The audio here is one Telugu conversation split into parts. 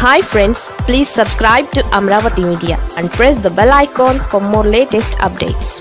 hi friends please subscribe to Amaravati media and press the bell icon for more latest updates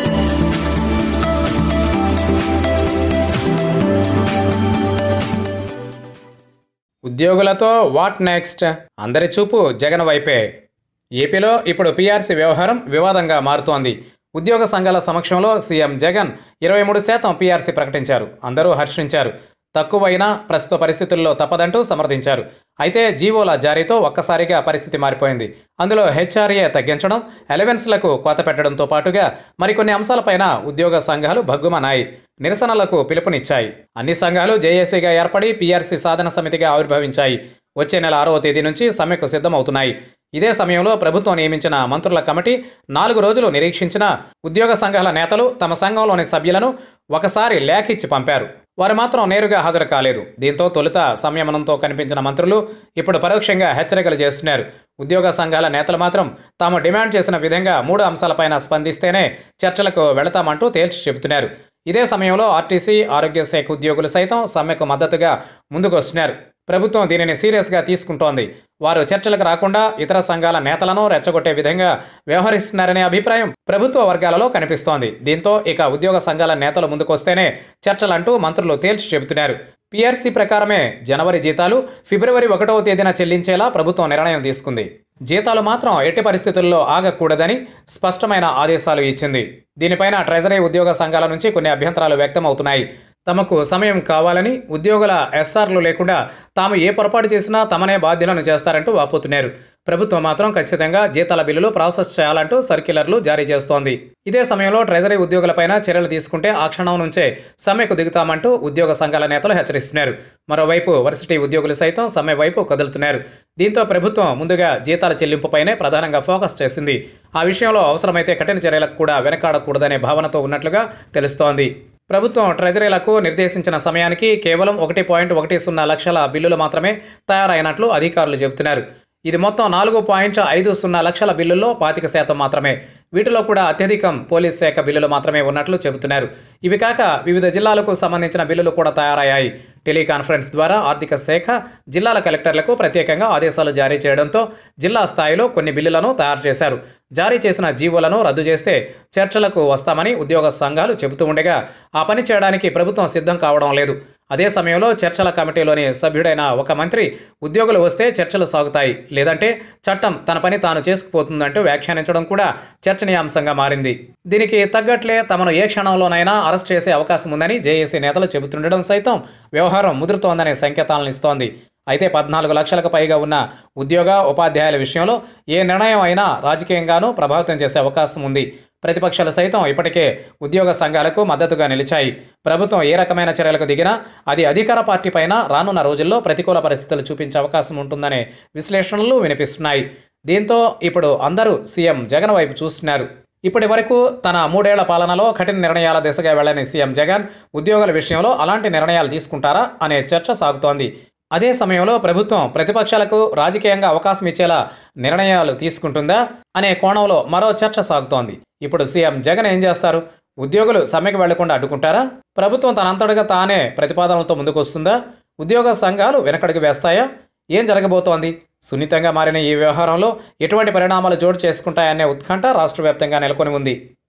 ఉద్యోగులతో వాట్ నెక్స్ట్ అందరి చూపు జగన్ వైపే ఏపీలో ఇప్పుడు పీఆర్సీ వ్యవహారం వివాదంగా మారుతోంది ఉద్యోగ సంఘాల సమక్షంలో సీఎం జగన్ ఇరవై మూడు శాతం పీఆర్సీ ప్రకటించారు అందరూ హర్షించారు తక్కువైనా ప్రస్తుత పరిస్థితుల్లో తప్పదంటూ సమర్థించారు అయితే జీవోల జారీతో ఒక్కసారిగా పరిస్థితి మారిపోయింది అందులో హెచ్ఆర్ఏ తగ్గించడం ఎలవెన్స్లకు కోత పెట్టడంతో పాటుగా మరికొన్ని అంశాలపైన ఉద్యోగ సంఘాలు భగ్గుమనాయి నిరసనలకు పిలుపునిచ్చాయి అన్ని సంఘాలు జేఏసీగా ఏర్పడి పీఆర్సీ సాధన సమితిగా ఆవిర్భవించాయి వచ్చే నెల ఆరవ తేదీ నుంచి సమ్మెకు సిద్ధమవుతున్నాయి ఇదే సమయంలో ప్రభుత్వం నియమించిన మంత్రుల కమిటీ నాలుగు రోజులు నిరీక్షించిన ఉద్యోగ సంఘాల నేతలు తమ సంఘంలోని సభ్యులను ఒకసారి లేఖ ఇచ్చి పంపారు వారు మాత్రం నేరుగా హాజరు కాలేదు దీంతో తొలుత సంయమనంతో కనిపించిన మంత్రులు ఇప్పుడు పరోక్షంగా హెచ్చరికలు చేస్తున్నారు ఉద్యోగ సంఘాల నేతలు మాత్రం తాము డిమాండ్ చేసిన విధంగా మూడు అంశాలపైన స్పందిస్తేనే చర్చలకు వెళతామంటూ తేల్చి చెబుతున్నారు ఇదే సమయంలో ఆర్టీసీ ఆరోగ్య శాఖ ఉద్యోగులు సైతం సమ్మెకు మద్దతుగా ముందుకొస్తున్నారు ప్రభుత్వం దీనిని సీరియస్గా తీసుకుంటోంది వారు చర్చలకు రాకుండా ఇతర సంఘాల నేతలను రెచ్చగొట్టే విధంగా వ్యవహరిస్తున్నారనే అభిప్రాయం ప్రభుత్వ వర్గాలలో కనిపిస్తోంది దీంతో ఇక ఉద్యోగ సంఘాల నేతలు ముందుకొస్తేనే చర్చలంటూ మంత్రులు తేల్చి చెబుతున్నారు పీఆర్సీ ప్రకారమే జనవరి జీతాలు ఫిబ్రవరి ఒకటవ తేదీన చెల్లించేలా ప్రభుత్వం నిర్ణయం తీసుకుంది జీతాలు మాత్రం ఎట్టి పరిస్థితుల్లో ఆగకూడదని స్పష్టమైన ఆదేశాలు ఇచ్చింది దీనిపైన ట్రెజరీ ఉద్యోగ సంఘాల నుంచి కొన్ని అభ్యంతరాలు వ్యక్తమవుతున్నాయి తమకు సమయం కావాలని ఉద్యోగుల ఎస్ఆర్లు లేకుండా తాము ఏ పొరపాటు చేసినా తమనే బాధ్యులను చేస్తారంటూ వాపోతున్నారు ప్రభుత్వం మాత్రం ఖచ్చితంగా జీతాల బిల్లులు ప్రాసెస్ చేయాలంటూ సర్క్యులర్లు జారీ చేస్తోంది ఇదే సమయంలో ట్రెజరీ ఉద్యోగులపైన చర్యలు తీసుకుంటే ఆ క్షణం నుంచే సమ్మెకు దిగుతామంటూ ఉద్యోగ సంఘాల నేతలు హెచ్చరిస్తున్నారు మరోవైపు వర్సిటీ ఉద్యోగులు సైతం సమ్మె వైపు కదులుతున్నారు దీంతో ప్రభుత్వం ముందుగా జీతాల చెల్లింపుపైనే ప్రధానంగా ఫోకస్ చేసింది ఆ విషయంలో అవసరమైతే కఠిన చర్యలకు కూడా వెనకాడకూడదనే భావనతో ఉన్నట్లుగా తెలుస్తోంది ప్రభుత్వం ట్రెజరీలకు నిర్దేశించిన సమయానికి కేవలం ఒకటి పాయింట్ ఒకటి సున్నా లక్షల బిల్లులు మాత్రమే తయారైనట్లు అధికారులు చెబుతున్నారు ఇది మొత్తం నాలుగు పాయింట్ ఐదు సున్నా లక్షల బిల్లుల్లో పాతిక శాతం మాత్రమే వీటిలో కూడా అత్యధికం పోలీస్ శాఖ బిల్లులు మాత్రమే ఉన్నట్లు చెబుతున్నారు ఇవి కాక వివిధ జిల్లాలకు సంబంధించిన బిల్లులు కూడా తయారయ్యాయి టెలికాన్ఫరెన్స్ ద్వారా ఆర్థిక శాఖ జిల్లాల కలెక్టర్లకు ప్రత్యేకంగా ఆదేశాలు జారీ చేయడంతో జిల్లా స్థాయిలో కొన్ని బిల్లులను తయారు చేశారు జారీ చేసిన జీవోలను రద్దు చేస్తే చర్చలకు వస్తామని ఉద్యోగ సంఘాలు చెబుతూ ఉండగా ఆ పని చేయడానికి ప్రభుత్వం సిద్ధం కావడం లేదు అదే సమయంలో చర్చల కమిటీలోని సభ్యుడైన ఒక మంత్రి ఉద్యోగులు వస్తే చర్చలు సాగుతాయి లేదంటే చట్టం తన పని తాను చేసుకుపోతుందంటూ వ్యాఖ్యానించడం కూడా చర్చనీయాంశంగా మారింది దీనికి తగ్గట్లే తమను ఏ క్షణంలోనైనా అరెస్ట్ చేసే అవకాశం ఉందని జేఏసీ నేతలు చెబుతుండడం సైతం వ్యవహారం ముదురుతోందనే సంకేతాలను ఇస్తోంది అయితే పద్నాలుగు లక్షలకు పైగా ఉన్న ఉద్యోగ ఉపాధ్యాయుల విషయంలో ఏ నిర్ణయం అయినా రాజకీయంగానూ ప్రభావితం చేసే అవకాశం ఉంది ప్రతిపక్షాలు సైతం ఇప్పటికే ఉద్యోగ సంఘాలకు మద్దతుగా నిలిచాయి ప్రభుత్వం ఏ రకమైన చర్యలకు దిగినా అది అధికార పార్టీ పైన రానున్న రోజుల్లో ప్రతికూల పరిస్థితులు చూపించే అవకాశం ఉంటుందనే విశ్లేషణలు వినిపిస్తున్నాయి దీంతో ఇప్పుడు అందరూ సీఎం జగన్ వైపు చూస్తున్నారు ఇప్పటి వరకు తన మూడేళ్ల పాలనలో కఠిన నిర్ణయాల దిశగా వెళ్లని సీఎం జగన్ ఉద్యోగుల విషయంలో అలాంటి నిర్ణయాలు తీసుకుంటారా అనే చర్చ సాగుతోంది అదే సమయంలో ప్రభుత్వం ప్రతిపక్షాలకు రాజకీయంగా అవకాశం ఇచ్చేలా నిర్ణయాలు తీసుకుంటుందా అనే కోణంలో మరో చర్చ సాగుతోంది ఇప్పుడు సీఎం జగన్ ఏం చేస్తారు ఉద్యోగులు సమ్మెకు వెళ్లకుండా అడ్డుకుంటారా ప్రభుత్వం తనంతటిగా తానే ప్రతిపాదనలతో ముందుకు వస్తుందా ఉద్యోగ సంఘాలు వెనకడుగు వేస్తాయా ఏం జరగబోతోంది సున్నితంగా మారిన ఈ వ్యవహారంలో ఎటువంటి పరిణామాలు జోడు చేసుకుంటాయనే ఉత్కంఠ రాష్ట్ర వ్యాప్తంగా నెలకొని ఉంది